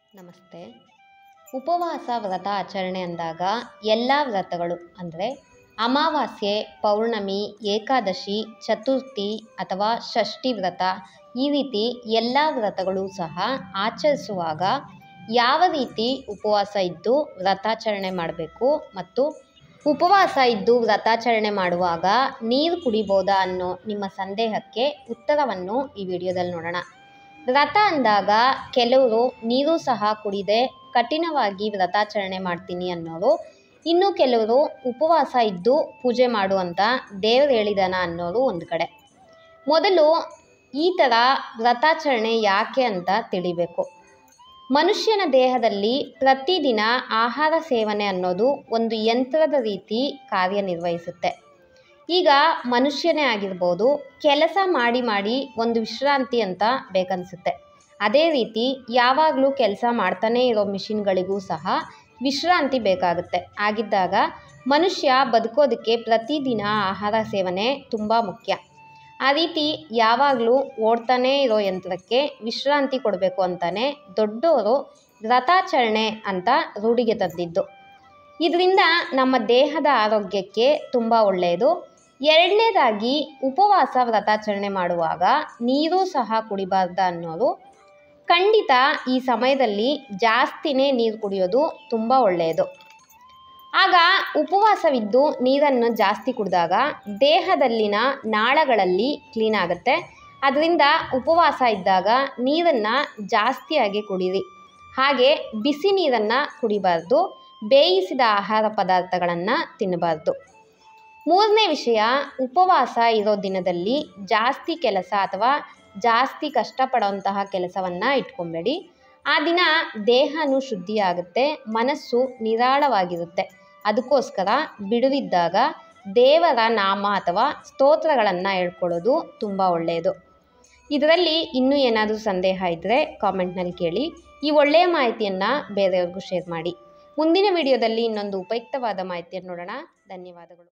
ನಮಸ್ತೆ ಉಪವಾಸ ವ್ರತ ಆಚರಣೆ ಅಂದಾಗ ಎಲ್ಲ ವ್ರತಗಳು ಅಂದರೆ ಅಮಾವಾಸ್ಯೆ ಪೌರ್ಣಮಿ ಏಕಾದಶಿ ಚತುರ್ಥಿ ಅಥವಾ ಷಷ್ಠಿ ವ್ರತ ಈ ರೀತಿ ಎಲ್ಲ ವ್ರತಗಳು ಸಹ ಆಚರಿಸುವಾಗ ಯಾವ ರೀತಿ ಉಪವಾಸ ಇದ್ದು ವ್ರತಾಚರಣೆ ಮಾಡಬೇಕು ಮತ್ತು ಉಪವಾಸ ಇದ್ದು ವ್ರತಾಚರಣೆ ಮಾಡುವಾಗ ನೀರು ಕುಡಿಬೋದಾ ಅನ್ನೋ ನಿಮ್ಮ ಸಂದೇಹಕ್ಕೆ ಉತ್ತರವನ್ನು ಈ ವಿಡಿಯೋದಲ್ಲಿ ನೋಡೋಣ ವ್ರತ ಅಂದಾಗ ಕೆಲವರು ನೀರು ಸಹ ಕುಡಿದೆ ಕಠಿಣವಾಗಿ ವ್ರತಾಚರಣೆ ಮಾಡ್ತೀನಿ ಅನ್ನೋರು ಇನ್ನು ಕೆಲವರು ಉಪವಾಸ ಇದ್ದು ಪೂಜೆ ಮಾಡುವಂಥ ದೇವ್ರು ಹೇಳಿದಾನ ಅನ್ನೋರು ಒಂದು ಕಡೆ ಮೊದಲು ಈ ಥರ ವ್ರತಾಚರಣೆ ಯಾಕೆ ಅಂತ ತಿಳಿಬೇಕು ಮನುಷ್ಯನ ದೇಹದಲ್ಲಿ ಪ್ರತಿದಿನ ಆಹಾರ ಸೇವನೆ ಅನ್ನೋದು ಒಂದು ಯಂತ್ರದ ರೀತಿ ಕಾರ್ಯನಿರ್ವಹಿಸುತ್ತೆ ಈಗ ಮನುಷ್ಯನೇ ಆಗಿರ್ಬೋದು ಕೆಲಸ ಮಾಡಿ ಮಾಡಿ ಒಂದು ವಿಶ್ರಾಂತಿ ಅಂತ ಬೇಕನ್ಸುತ್ತೆ ಅದೇ ರೀತಿ ಯಾವಾಗಲೂ ಕೆಲಸ ಮಾಡ್ತಾನೇ ಇರೋ ಮಿಷಿನ್ಗಳಿಗೂ ಸಹ ವಿಶ್ರಾಂತಿ ಬೇಕಾಗುತ್ತೆ ಆಗಿದ್ದಾಗ ಮನುಷ್ಯ ಬದುಕೋದಕ್ಕೆ ಪ್ರತಿದಿನ ಆಹಾರ ಸೇವನೆ ತುಂಬ ಮುಖ್ಯ ಆ ರೀತಿ ಯಾವಾಗಲೂ ಓಡ್ತಾನೇ ಇರೋ ಯಂತ್ರಕ್ಕೆ ವಿಶ್ರಾಂತಿ ಕೊಡಬೇಕು ಅಂತಾನೆ ದೊಡ್ಡವರು ವ್ರತಾಚರಣೆ ಅಂತ ರೂಢಿಗೆ ತಂದಿದ್ದು ಇದರಿಂದ ನಮ್ಮ ದೇಹದ ಆರೋಗ್ಯಕ್ಕೆ ತುಂಬ ಒಳ್ಳೆಯದು ಎರಡನೇದಾಗಿ ಉಪವಾಸ ವ್ರತಾಚರಣೆ ಮಾಡುವಾಗ ನೀರು ಸಹ ಕುಡಿಬಾರ್ದು ಅನ್ನೋರು ಖಂಡಿತ ಈ ಸಮಯದಲ್ಲಿ ಜಾಸ್ತಿನೇ ನೀರು ಕುಡಿಯೋದು ತುಂಬ ಒಳ್ಳೆಯದು ಆಗ ಉಪವಾಸವಿದ್ದು ನೀರನ್ನು ಜಾಸ್ತಿ ಕುಡಿದಾಗ ದೇಹದಲ್ಲಿನ ನಾಳಗಳಲ್ಲಿ ಕ್ಲೀನ್ ಆಗುತ್ತೆ ಅದರಿಂದ ಉಪವಾಸ ಇದ್ದಾಗ ನೀರನ್ನು ಜಾಸ್ತಿಯಾಗಿ ಕುಡೀರಿ ಹಾಗೆ ಬಿಸಿ ನೀರನ್ನು ಕುಡಿಬಾರ್ದು ಬೇಯಿಸಿದ ಆಹಾರ ಪದಾರ್ಥಗಳನ್ನು ತಿನ್ನಬಾರ್ದು ಮೂರನೇ ವಿಷಯ ಉಪವಾಸ ಇರೋ ದಿನದಲ್ಲಿ ಜಾಸ್ತಿ ಕೆಲಸ ಅಥವಾ ಜಾಸ್ತಿ ಕಷ್ಟಪಡೋಂತಹ ಕೆಲಸವನ್ನು ಇಟ್ಕೊಬೇಡಿ ಆ ದಿನ ದೇಹನೂ ಶುದ್ಧಿಯಾಗುತ್ತೆ ಮನಸ್ಸು ನಿರಾಳವಾಗಿರುತ್ತೆ ಅದಕ್ಕೋಸ್ಕರ ಬಿಡುವಿದ್ದಾಗ ದೇವರ ನಾಮ ಅಥವಾ ಸ್ತೋತ್ರಗಳನ್ನು ಹೇಳ್ಕೊಳ್ಳೋದು ತುಂಬ ಒಳ್ಳೆಯದು ಇದರಲ್ಲಿ ಇನ್ನೂ ಏನಾದರೂ ಸಂದೇಹ ಇದ್ದರೆ ಕಾಮೆಂಟ್ನಲ್ಲಿ ಕೇಳಿ ಈ ಒಳ್ಳೆಯ ಮಾಹಿತಿಯನ್ನು ಬೇರೆಯವ್ರಿಗೂ ಶೇರ್ ಮಾಡಿ ಮುಂದಿನ ವಿಡಿಯೋದಲ್ಲಿ ಇನ್ನೊಂದು ಉಪಯುಕ್ತವಾದ ಮಾಹಿತಿಯನ್ನು ನೋಡೋಣ ಧನ್ಯವಾದಗಳು